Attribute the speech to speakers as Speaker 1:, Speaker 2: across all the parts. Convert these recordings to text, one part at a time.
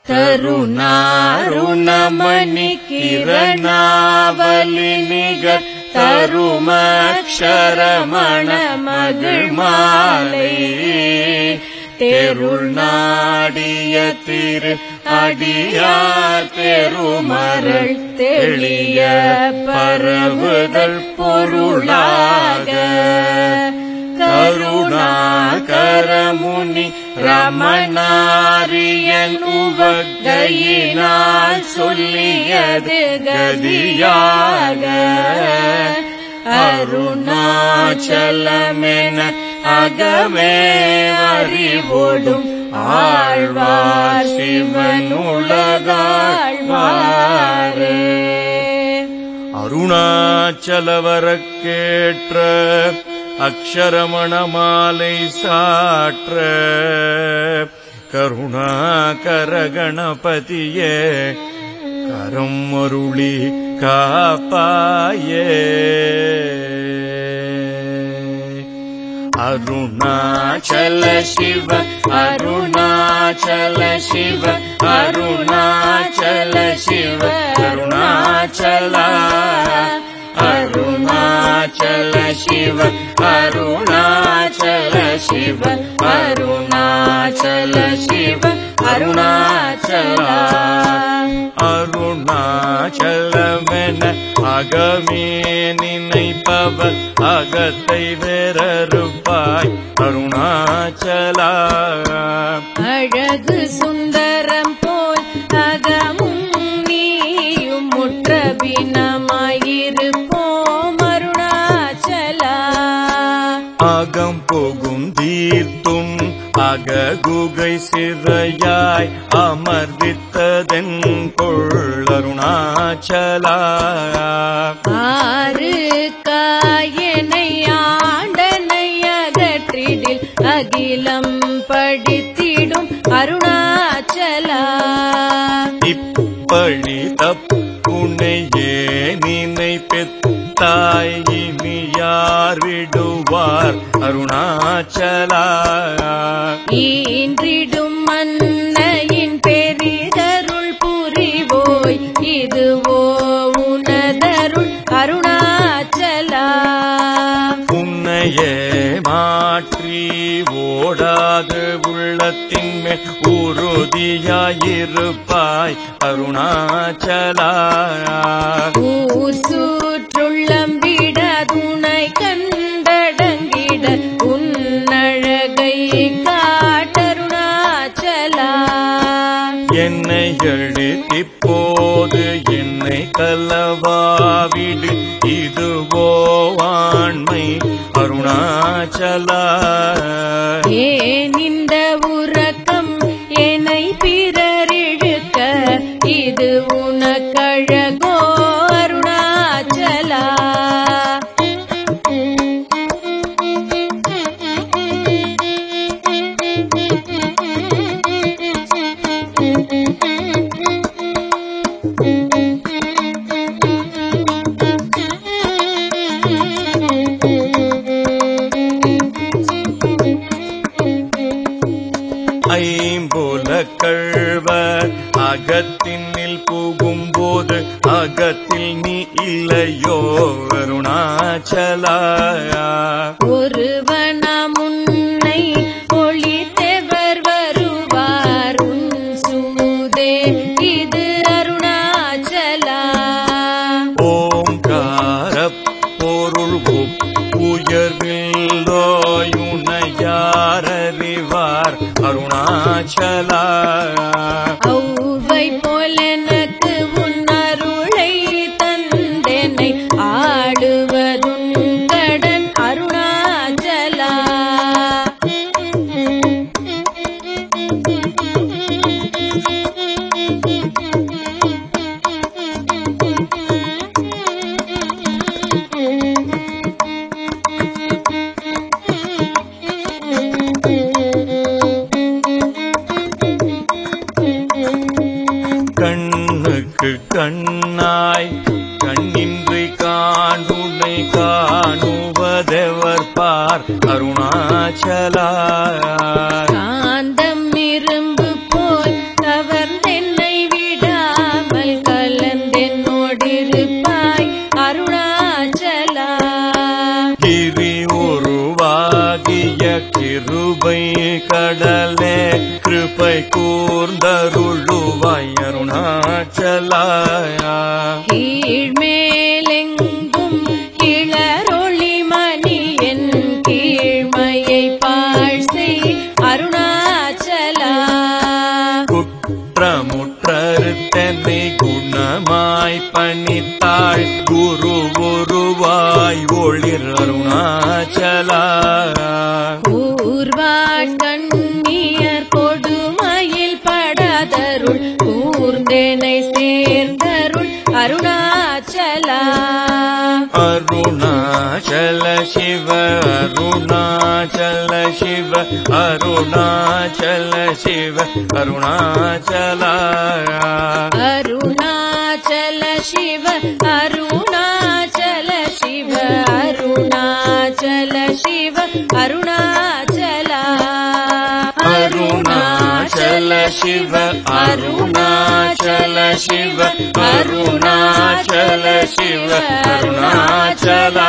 Speaker 1: கருணாருணமணி கிரணாவலி நிகர் தருமக்ஷரமண மகள் மாலை தெருள் நாடிய திரு அடியார் பெருமரள் தெளிய பரவுதல் பொருளாக கருணாகரமுனி ரமணாரியன் உவகையினால் சொல்லியது கதியாக அருணாச்சலமென அகமே அறிவோடும் ஆழ்வார் சிவனுலகாழ்வாரே
Speaker 2: அருணாச்சலவரக்கேற்ற அக்ஷரமணமாலை சாற்ற கருணாகர கணபதியே கரம் அருளி காப்பாயே
Speaker 1: அருணாச்சல சிவ அருணாச்சல சிவ அருணாச்சல சிவ அருணாச்சல அருணாச்சல சிவ அருணாச்சல சிவ அருணாச்சல சிவ அருணாச்சல
Speaker 2: அருணாச்சலமென அகமே நினைப்பவர் அகத்தை வேறறுப்பாய் அருணாச்சலா
Speaker 1: அழகு சுந்தரம் போல் அகமும் நீயும் முற்ற பிணமாயிருப்போம் அருணாச்சலா
Speaker 2: அகம் போகும் தீர்த்தும் அககுகை சிறையாய் அமர்வித்ததென் கொள்ளருணாச்சலா
Speaker 1: ஆறு காயனை ஆண்டனை அகற்றிடில் அகிலம் படித்திடும் அருணாச்சலா
Speaker 2: இப்பழி தப்புனையே நினை பெத்தாய் இனி யார் விடுவார் அருணாச்சலா
Speaker 1: ஈன்றிடும் மன்னையின் பெரிதருள் புரிவோய் இதுவோ உனதருள் அருணாச்சலா
Speaker 2: உன்னையே மாற்றி ஓடாது உள்ளத்தின் மேல் உறுதியாயிருப்பாய் அருணாச்சலா
Speaker 1: ஊர் சூற்றுள்ளம் விட துணை கண்டடங்கிட உன்னழகை காட்டருணாச்சலா
Speaker 2: என்னை எழுதிப்போது என்னை கலவாவிடு இதுவோ ஆண்மை அருணாச்சலா
Speaker 1: ஏன் இந்த உறக்கம் என்னை பிறரிழுக்க இது உனக்கழகோ அருணாச்சலா
Speaker 2: ஐம்புல கழ்வர் அகத்தினில் புகும்போது அகத்தில் நீ இல்லையோ அருணாச்சலா
Speaker 1: ஒருவனாம் உன்னை ஒளித்தெவர் வருவார் உன் சூதே இது அருணாச்சலா
Speaker 2: ஓங்கார பொருள் உயர்வில்லோயுனையாரறிவார் அருணாச்சலா
Speaker 1: ஔவை போலெனக்கு உன் அருளை தந்தெனை ஆடுவதுன் கடன் அருணாச்சலா
Speaker 2: கண் கிருபை கடலே கிருபை கூர்ந்தருளுவாய் அருணாச்சலாயா
Speaker 1: கீழ்மேலெங்கும் கிளரொளி மணியன் கீழ்மையை பாழ்சை அருணாச்சலா
Speaker 2: குற்றமுற்றறுத்தனை குணமாய் பணித்தாள் குரு உருவாய் ஒளிர் அருணாச்சலா
Speaker 1: கூர்வாட்கண்ணியர் கொடுமையில் படாதருள் கூர்ந்தேனை சேர்ந்தருள் அருணாச்சலா
Speaker 2: அருணாச்சல சிவ அருணாச்சல சிவ அருணாச்சல சிவ அருணாச்சலா
Speaker 1: அருணாச்சல சிவ அருணாச்சல சிவ அருணாச்சல சிவ அருணாச்சலா
Speaker 2: அருணாச்சல சிவ அருணாச்சல சிவ அருணாச்சல சிவ அருணாச்சலா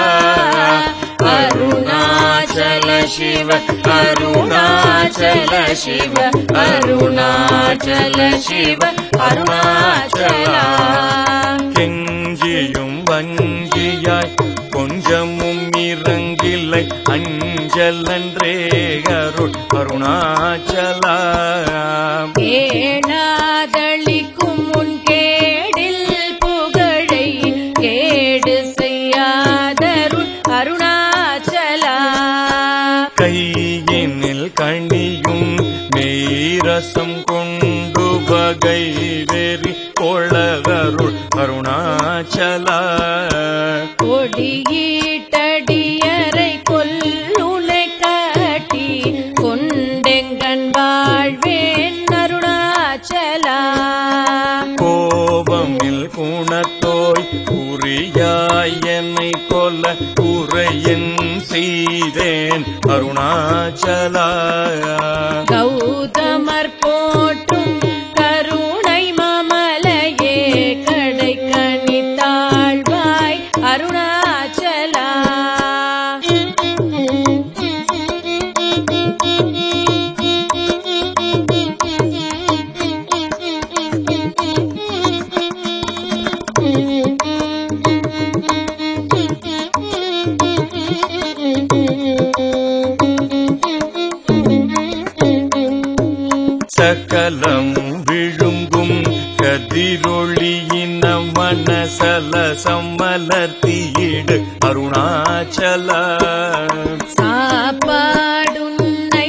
Speaker 2: அருணாச்சல சிவ அருணாச்சல சிவ அருணாச்சல சிவ அருணாச்சலா கெஞ்சியும் வஞ்சியாய் கொஞ்சமும் இறங்கில்லை அஞ்சலன்றே அருள் அருணாச்சலா
Speaker 1: கேணாதளிக்கும் முன் கேடில் புகழை கேடு செய்யாதருள் அருணாச்சலா
Speaker 2: கையினில் கணியும் மெய்ரசம் கொண்டு வகை வெறி கொளகருள் அருணாச்சலா
Speaker 1: கொடியீட்டடியரை கொல்லுனை காட்டி கொண்டெங்கன் வாழ்வேன் அருணாச்சலா
Speaker 2: கோபமில் குணத்தோய் குறியாய் என்னை கொல்ல குறையன் செய்தேன் அருணாச்சலா
Speaker 1: கௌதமர் போற்றும் கருணை மாமலையே கடை கணித்தாழ்வாய் அருணாச்சலா
Speaker 2: சகலம் விழுங்கும் கதிரொளியின மனசல சம்மலர்த்தீடு அருணாச்சல
Speaker 1: சாப்பாடுன்னை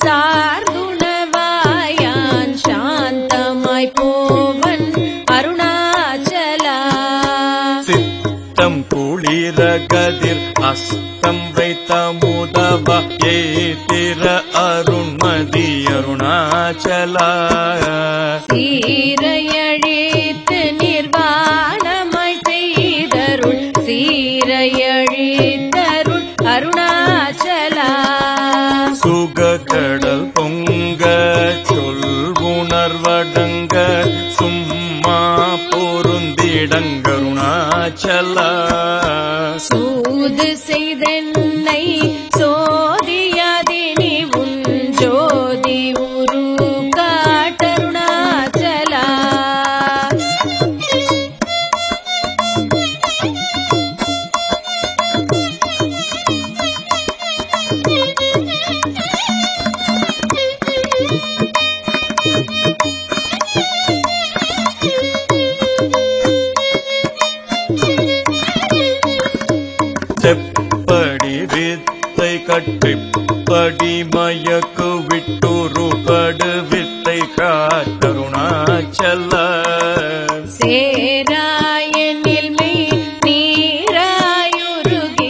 Speaker 1: சார்ந்துணவாயான் சாந்தமாய் போவன் அருணாச்சலா
Speaker 2: சித்தம் குளிர கதிர் அஸ்தம் வைத்த முதவ ஏத்திர அருண்மதி அருணாச்சலா
Speaker 1: சீரையழித்து நிர்வாணமாய் செய்தருள் சீரையழித்தருள் அருணாச்சலா
Speaker 2: சுகக்கடல் பொங்க சொல் உணர்வடங்க சும்மா பொருந்திடங்கருணாச்சலா
Speaker 1: சூது செய்தென்னை சோதியாதினி உன் ஜோதி உரு காட்டருணாச்சலா
Speaker 2: செப்படி வித்தை கட்டிப்படி மயக்கு விட்டுருபடு வித்தை காட்டருணாச்சல
Speaker 1: சேராயனில் மெய் நீராயுருகி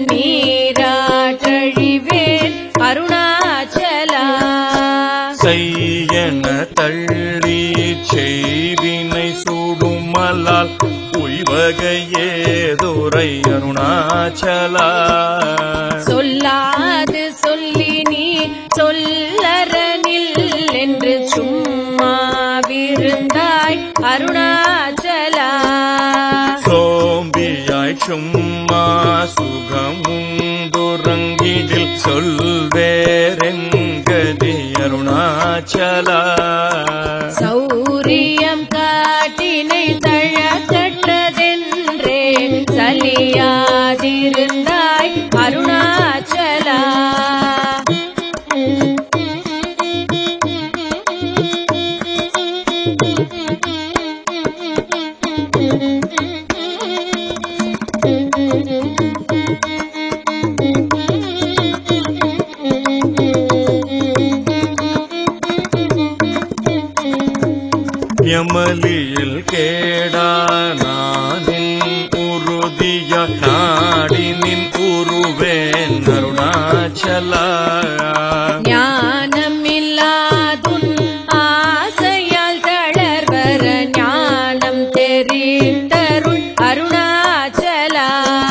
Speaker 1: கண்ணீராட்டழிவேன் அருணாச்சலா
Speaker 2: செய்யன தள்ளி செய்வினை சூடுமலால் உய்வகையேதுரை அருணாச்சலா
Speaker 1: சொல்லாது சொல்லி நீ சொல்லரனில் என்று சும்மா விருந்தாய் அருணாச்சலா
Speaker 2: சோம்பியாய் சும்மா சுகமுந்துறங்கிடில் சொல்வேரென் ஜகதி அருணாச்சலா
Speaker 1: சௌரியம் காட்டினை தழக்கட்டதென்றே சலியாதிருந்தாய் அருணாச்சலா
Speaker 2: யமலியில் கேடா நானின் உறுதிய நாடினின் உருவேன் அருணாச்சலா
Speaker 1: ஞானமில்லாதுன் ஆசையால் தளர்வர ஞானம் தெரிந்தருள் அருணாச்சலா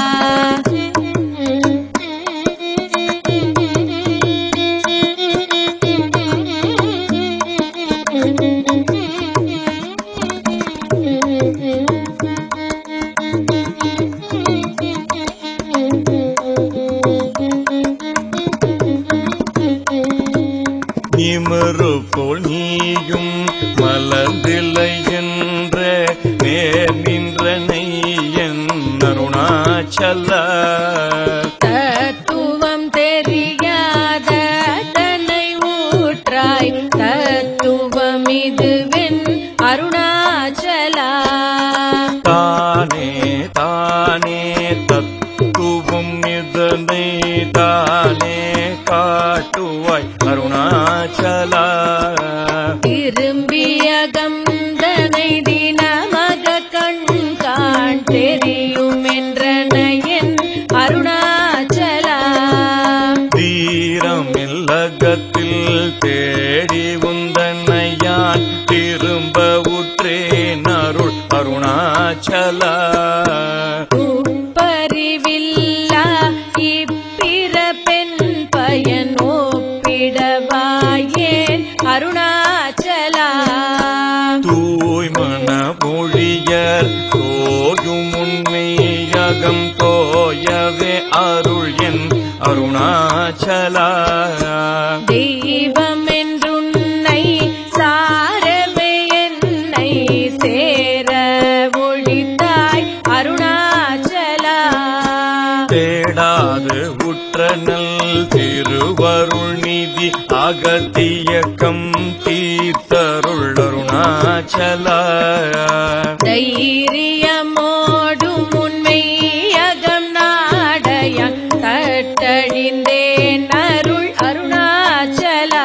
Speaker 2: இமறு போல் நீயும் மலர்ந்தில்லை என்ற நேர் நின்றனை என் அருணாச்சலா
Speaker 1: தத்துவம் தெரியாத தன்னை ஊற்றாய் தத்துவம் இதுவென் அருணாச்சலா
Speaker 2: தானே தானே தத்துவம் இதனை தானே காட்டுவாய் அருணாச்சலா
Speaker 1: திரும்பிய கந்தனை தினமக கண் காண் தெரியும் என்றனையன் அருணாச்சலா
Speaker 2: தீரம் இல்லகத்தில் தேடி உந்தன்னையான் திரும்ப உற்றேன் அருள் அருணாச்சலா
Speaker 1: உப்பறிவில்லா இப்பிற பெண் பயன் ஒப்பிடவாயேன் அருணாச்சலா
Speaker 2: தூய்மண மொழியர் தோயும் உண்மையகம் தோயவே அருள் என் அருணாச்சலா
Speaker 1: தெய்வம் என்றுன்னை சாரவே என்னை சேர ஒழித்தாய் அருணாச்சலா
Speaker 2: தேடாது உற்றனல் திருவருள் நிதி அகத்தியக்கம் தீர்த்தருள் அருணாச்சலா
Speaker 1: தைரியமோடும் உண்மையகம் நாடயன் தட்டழிந்தேன் அருள் அருணாச்சலா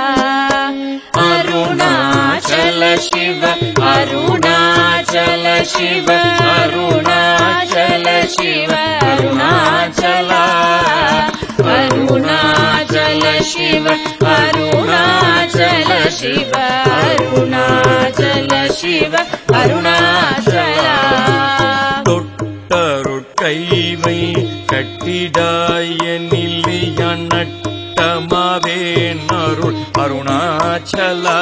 Speaker 1: அருணாச்சல சிவ அருணாச்சல சிவ அருணாச்சல சிவ அருணாச்சலா அருணாச்சல சிவ அருணாச்சல சிவ அருணாச்சல சிவ அருணாச்சலா
Speaker 2: தொட்டருட்கைவை கட்டிடாய நில்லியான் நட்டமாவேன் அருள் அருணாச்சலா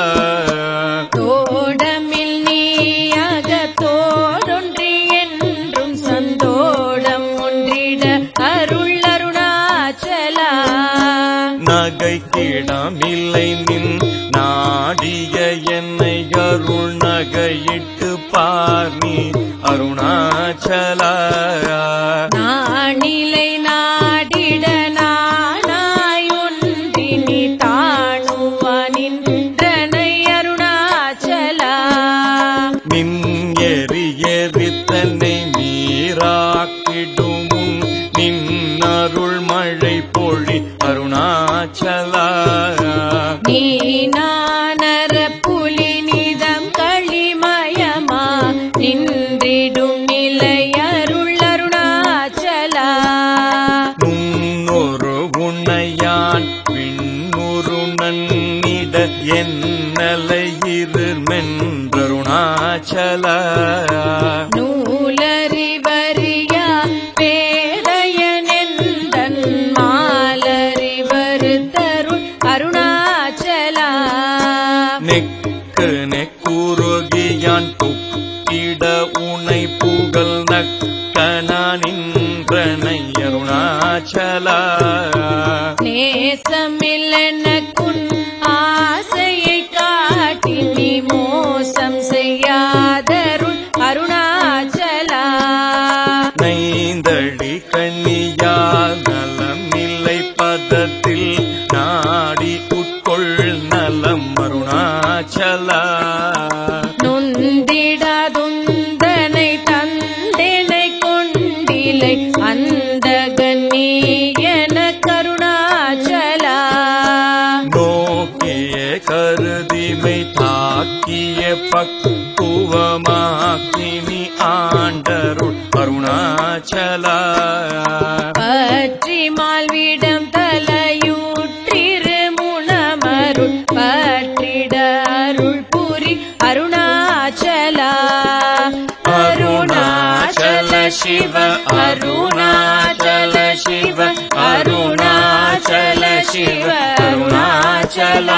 Speaker 1: தோடமில் நீயாக தோடொன்றி என்றும் சந்தோடம் ஒன்றிட அருள் அருணாச்சலா
Speaker 2: நகைக்கிடமில்லை நின் நாடிய என்னை அருள் நகையிட்டு பார் நீ அருணாச்சலா
Speaker 1: நாணிலை நாடிட நானாய் ஒன்றினி தாணுவானின் தனை அருணாச்சலா
Speaker 2: நின் எரி எரி தன்னை நீராக்கிடும் உன் நின் அருள் மழை பொழி அருணாச்சலா
Speaker 1: நீ நானர புலி நிதம் களிமயமா நின்றிடும் நிலை அருள் அருணாச்சலா
Speaker 2: நுண்ணொரு உன்னையான் பின்னுரு நன்னிட என்னலையிரு மென்றருணாச்சலா
Speaker 1: நூலறிவறியா பேதையனெந்தன் மாலறிவரு தருள் அருணாச்சலா
Speaker 2: நெக்கு நெக்குருகியான் துக்கிட உனை புகழ் நக்கனின்றனை அருணாச்சலா
Speaker 1: நேசமில்லெனக்குன்
Speaker 2: அருணாச்சலா
Speaker 1: நொந்திடாதுந்தனை தந்தெனை கொண்டிலை அந்த கண்ணியன கருணாச்சலா
Speaker 2: நோக்கிய கருதிமை தாக்கிய பக்குவமாக்கினி ஆண்டருள் அருணாச்சலா
Speaker 1: பற்றி மால்விடம் தலையூற்றிரு முனமருள் பற்றிட அருள் புரி அருணாச்சலா
Speaker 2: அருணாச்சல சிவ அருணாச்சல சிவ அருணாச்சல சிவ அருணாச்சலா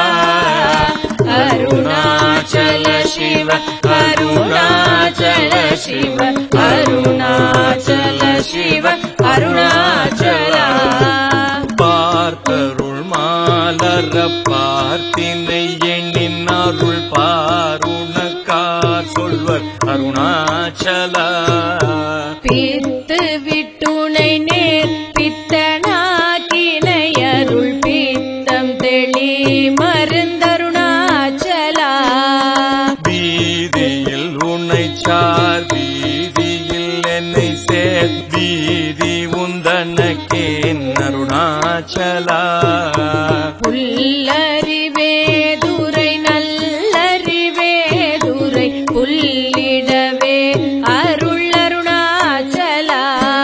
Speaker 1: அருணாச்சல சிவ அருணாச்சல சிவ அருணாச்சல சிவ அருணாச்சலா
Speaker 2: பார்த்தருள் மாலர பார்த்தினை எண்ணின் அருள் பாருணக்கார் சொல்வர் அருணாச்சலா
Speaker 1: பித்து விட்டுனை நேர் பித்தனாக்கினை அருள் பித்தம் தெளி மருந்தருணாச்சலா
Speaker 2: வீதியில் உன்னை சார் வீதியில் என்னை சேர் வீதி உந்தனக்கேன் அருணாச்சலா
Speaker 1: புல்லறிவேதுரை நல்லறிவேதுரை புல்லிடவே அருள் அருணாச்சலா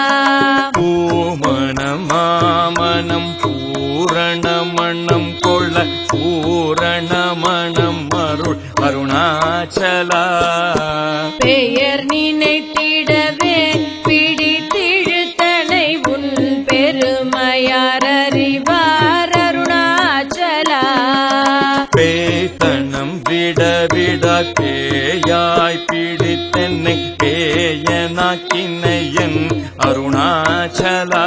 Speaker 2: பூமணம் மாமணம் பூரணமணம் கொள்ள பூரணமணம் அருள் அருணாச்சலா
Speaker 1: பெயர் நினைத்திடவே பிடித்திழுத்தனை உன் பெருமையார் அறிவார் அருணாச்சலா
Speaker 2: பேத்தனம் விட விட பேயாய் பிடித்தென்னை பேயனாக்கினையன் அருணாச்சலா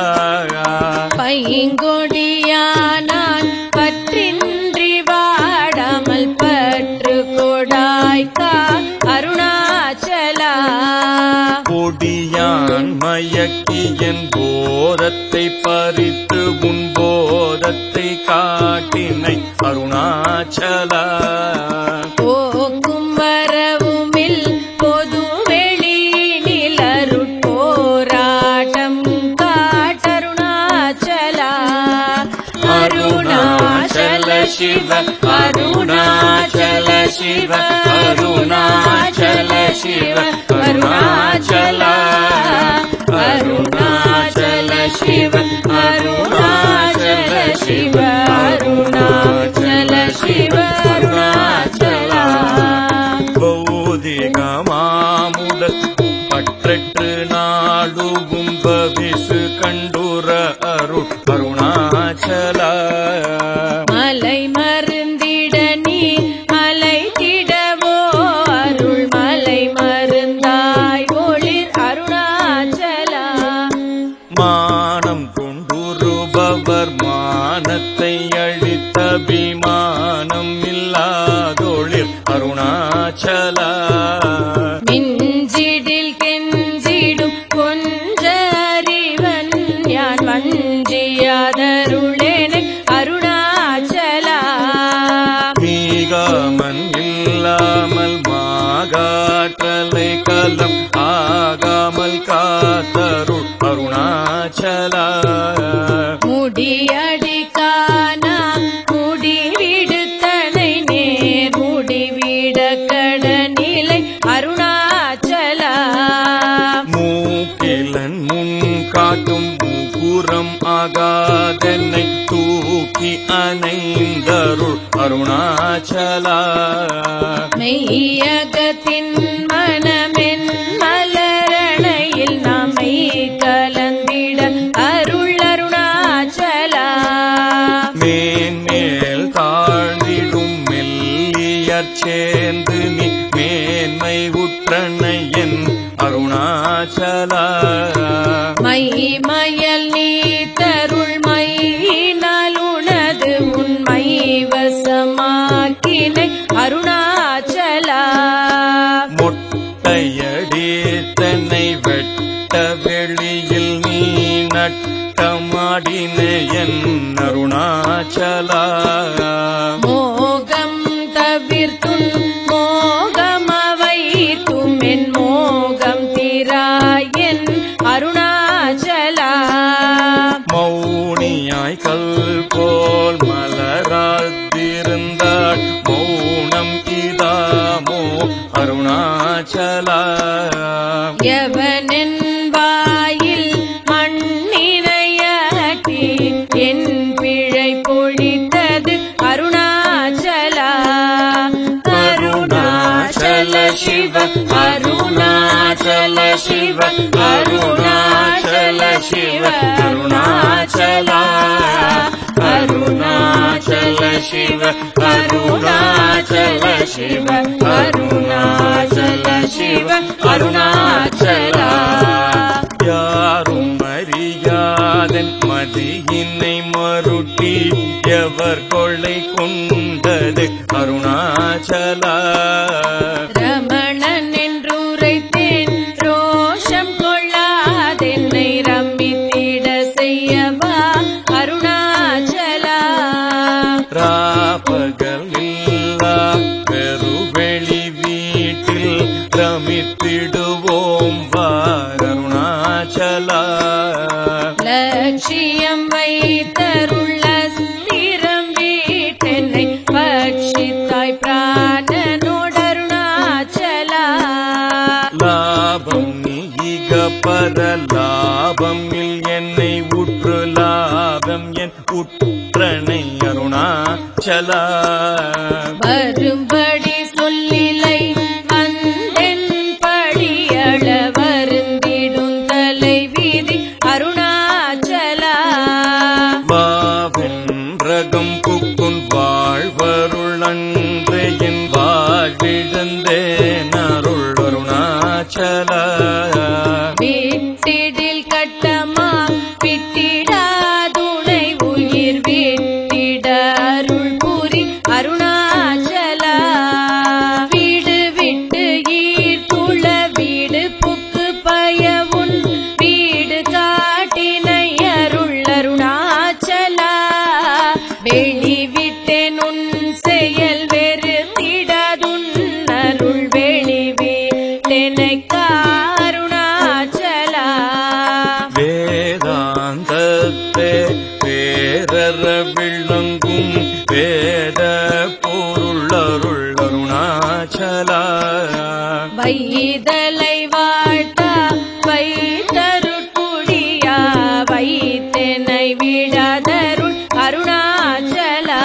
Speaker 1: பைங்கொடியானான் பற்றின்றி வாடாமல் பற்று கொடாய்க்கா அருணாச்சலா
Speaker 2: கொடியான் மயக்கியன் போதத்தை பறித்து உன் போதத்தை காட்டினை அருணாச்சலா
Speaker 1: போக்கும் வரவுமில் பொது வெளியினில் அருட்போராட்டம் காட்டருணாச்சலா
Speaker 2: அருணாச்சல சிவ அருணாச்சல சிவ அருணாச்சல சிவ அருணாச்சலா
Speaker 1: அருணாச்சல சிவ அருணாச்சல சிவ அருணாச்சல சிவ அருணாச்சலா
Speaker 2: பௌதிகமாமுட பற்றற்று நாடுகும் பவிசு கண்டுர அருள் அருணாச்சலா
Speaker 1: மலை மருந்திட நீ மலை திடவோ அருள் மலை மருந்தாய் ஒளிர் அருணாச்சலா
Speaker 2: மானம் கொண்டுருபவர் மானத்தை அழித்த விமானம் இல்லாதொழில் அருணாச்சலா
Speaker 1: மிஞ்சிடில் கெஞ்சிடும் கொஞ்சறிவன் யான் வஞ்சியாதருளேனை அருணாச்சலா
Speaker 2: மீகாமன் இல்லாமல் மாகாற்றலை கலம் ஆகாமல் காத்தருள் அருணாச்சலா
Speaker 1: முடியடிக்கானா முடிவிடுத்தனை நேர் முடிவிட கடனிலை அருணாச்சலா
Speaker 2: மூக்கிலன் முன் காட்டும் முகுரம் ஆகாதென்னை தூக்கி அணைந்தருள் அருணாச்சலா
Speaker 1: மெய்யகத்தின் மனமென் மலரணையில் நம்மை கலந்திட அருள் அருணாச்சலா
Speaker 2: மேன்மேல் தாழ்ந்திடும் மெல்லியற் சேர்ந்து நீ மேன்மை உற்றணையன் அருணாச்சலா
Speaker 1: மைமயல் நீ தருள் மையினாலுனது உண்மை வசமாக்கினை அருணாச்சலா
Speaker 2: மொட்டையடி தன்னை வெட்ட வெளியில் நீ அருணாச்சலா
Speaker 1: எவனின் வாயில் மண்ணினையாட்டி என் பிழை பொழித்தது அருணாச்சலா அருணாச்சல சிவ அருணாச்சல சிவ அருணாச்சல சிவ அருணாச்சலா அருணாச்சல சிவ அருணாச்சல சிவ அருணாச்சல சிவ அருணாச்சலா
Speaker 2: யாரும் அறியாதன் மதியினை மருட்டி எவர் கொள்ளை கொண்டது அருணாச்சலா
Speaker 1: ரமணன் என்றுரைத்தேன் ரோஷம் கொள்ளாதென்னை ரம்மித்திட செய்யவா அருணாச்சலா
Speaker 2: ராப்பகல் இல்லா பெருவெளி வீட்டில் ரமித்திடுவோம் வாருணாச்சலா
Speaker 1: லட்சியம் வைத்தருள்ள ஸ்திரம் வீட்டென்னை பட்சித்தாய் பிராணனோடருணாச்சலா
Speaker 2: லாபம் நீக பர லாபம் இல் என்னை உற்று லாபம் என் உற்றனை அருணாச்சலா
Speaker 1: வரும்படி சொல்லிலை வந்தென் படியள வருந்திடும் தலை வீதி அருணாச்சலா
Speaker 2: வாவென்றகம் புக்குன் வாழ்வருள் அன்று என் வாழ்விழந்தேன் அருள் அருணாச்சலா
Speaker 1: வீட்டிடில் கட்டமா விட்டிடாதுணை உயிர் வீட்டிட அருள் புரி அருணாச்சலா வீடு விட்டு ஈர்த்துள வீடு புக்கு பயவுன் வீடு காட்டினை அருள் அருணாச்சலா வெளி விட்டேன் உன் செயல் வெறுத்திடாதுன் அருள் வெளி வீட்டெனை காருணாச்சலா
Speaker 2: வேதாந்தத்தே பேரற விளங்கும் வேத பொருள் அருள் அருணாச்சலா
Speaker 1: வைதலை வாழ்த்தா வைத்தருட்குடியா வைத்தெனை விடாதருள் அருணாச்சலா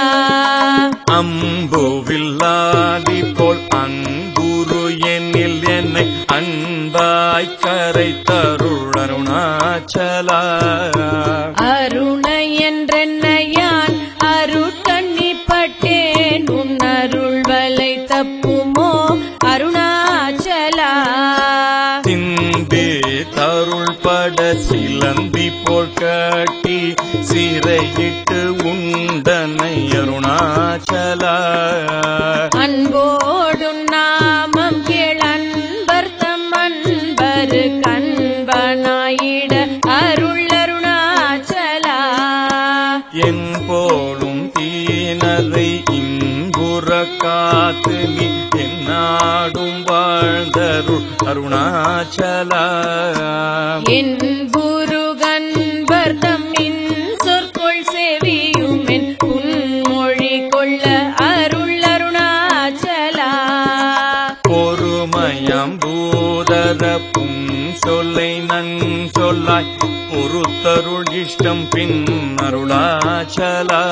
Speaker 2: அம்புவில்லாதி போல் அன்புரு என்னில் என்னை அன்பாய் கரை தருள் அருணாச்சலா
Speaker 1: அருண என்றென்னையான் அருட்கண்ணிப்பட்டேன் உன் அருள் வலை தப்புமோ அருணாச்சலா
Speaker 2: திம்பே தருள் பட சிலந்தி போல் கட்டி சிறையிட்டு உண்டனை அருணாச்சலா
Speaker 1: அன்போடும் நாமம் கிளன்பர் தம் அன்பரு கண்பனாயிட அருள் அருணாச்சலா
Speaker 2: என் போலும் தீனரை இன்புற காத்து நீ என்னாடும் வாழ்ந்தருள் அருணாச்சலா
Speaker 1: என் குருகன்பர் தம்மின் சொற்கொள் செவியும் என் புன்மொழி கொள்ள அருள் அருணாச்சலா
Speaker 2: பொறுமயம் பூதர புன் சொல்லை நன் சொல்லாய் பொறுத்தருள் இஷ்டம் பின் அருளாச்சலா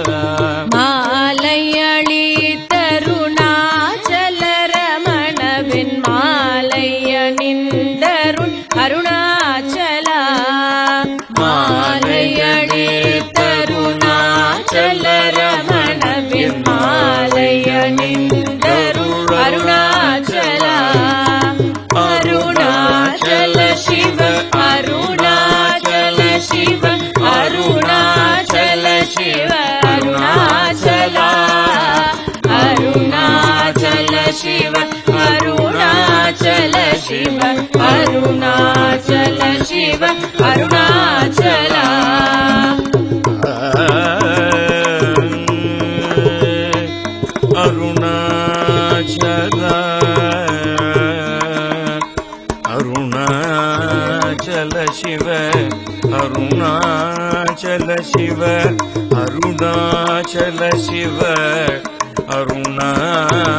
Speaker 1: மாலையளி தருணாச்சல ரமணவின் மாலையணிந்தருள் அருணாச்சலா மாலையளி தருணாச்சல ரமணவின் மாலையணிந்தருள் அருணாச்சலா அருணாச்சல சிவ அருணாச்சல சிவ அருணாச்சல சிவ அருணாச்சலா அருணாச்சல சிவ அருணாச்சல சிவ அருணாச்சல சிவ அருணாச்சலா
Speaker 2: அருணாச்சலா அருணாச்சல சிவ அருணாச்சல சிவ அருணாச்சல சிவ அருணாச்சல